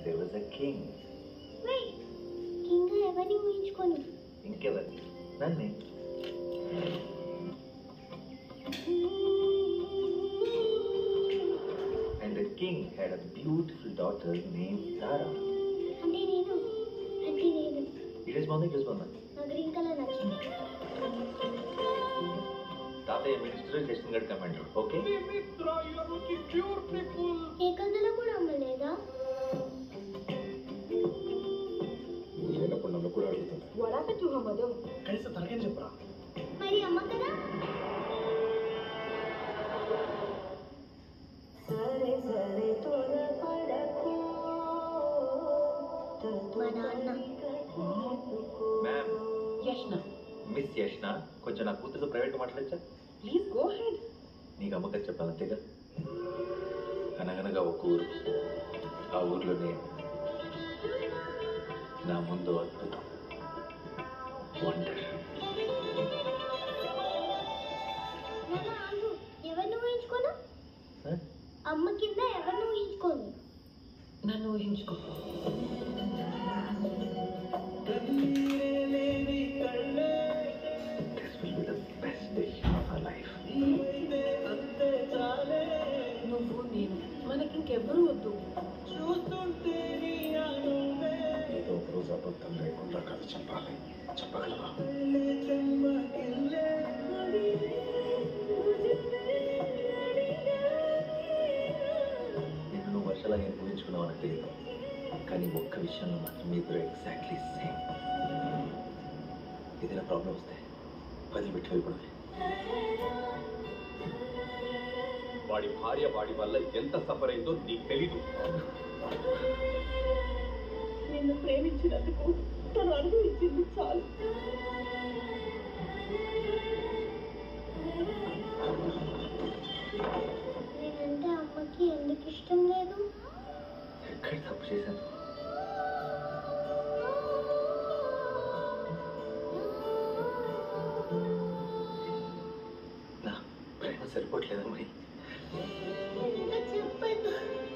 there was a king. Wait king ఎవరిని ఊహించుకోను ఇంకెవరు నన్నే And the king had a beautiful daughter named Tara. అంటే నేను అంటే నేను It is బాగుంది ఇట్ ఇస్ బాగుంది నా గ్రీన్ కలర్ నచ్చింది తాతయ్య మినిస్టర్ జస్టిన్ గడ్ commander okay Mitra, you are looking pure people. ఏ కథలో కూడా అమ్మలేదా లేనప్పుడు నన్ను కూడా అడుగుతుంది What happened to her mother? కనీసం తనకేం చెప్పరా మరి అమ్మ కదా మా నాన్న మ్యామ్ Yashna, మిస్ యష్న కొంచెం నా కూతురుతో ప్రైవేట్ మాట్లాడచ్చా please go ahead. నీకు అమ్మకం చెప్పాలి అంతేగా అనగనగా ఒక ఊరు ఆ ఊర్లో నేను నా ముందు అద్భుతం వండర్ నాన్న ఆగు ఎవరిని ఊహించుకోను అమ్మ కింద ఎవరిని ఊహించుకోను నన్ను ఊహించుకో this will be the best decision of our life నువ్వు నేను మనకి ఇంకెవ్వరూ వద్దు ఏదో ఒక రోజు అబద్ధం లేకుండా కథ చెప్పాలి చెప్పగలవా నేను నువ్వు వర్షాల నేను ఊహించుకున్నావు నాకు తెలియదు కానీ ఒక్క విషయంలో మాత్రం మీ ఇద్దరు ఎగ్జాక్ట్లీ సేమ్ ఏదైనా ప్రాబ్లం వస్తే వదిలిపెట్టి వెళ్ళిపోవడమే వాడి భార్య వాడి వల్ల ఎంత సఫర్ అయిందో నీకు తెలీదు నిన్ను ప్రేమించినందుకు తను అనుభవించింది చాలు నేనంటే అమ్మకి ఎందుకు ఇష్టం లేదు ఎక్కడ తప్పు చేశాను నా ప్రేమ సరిపోవట్లేదు మరి ఇంకా చెప్పదు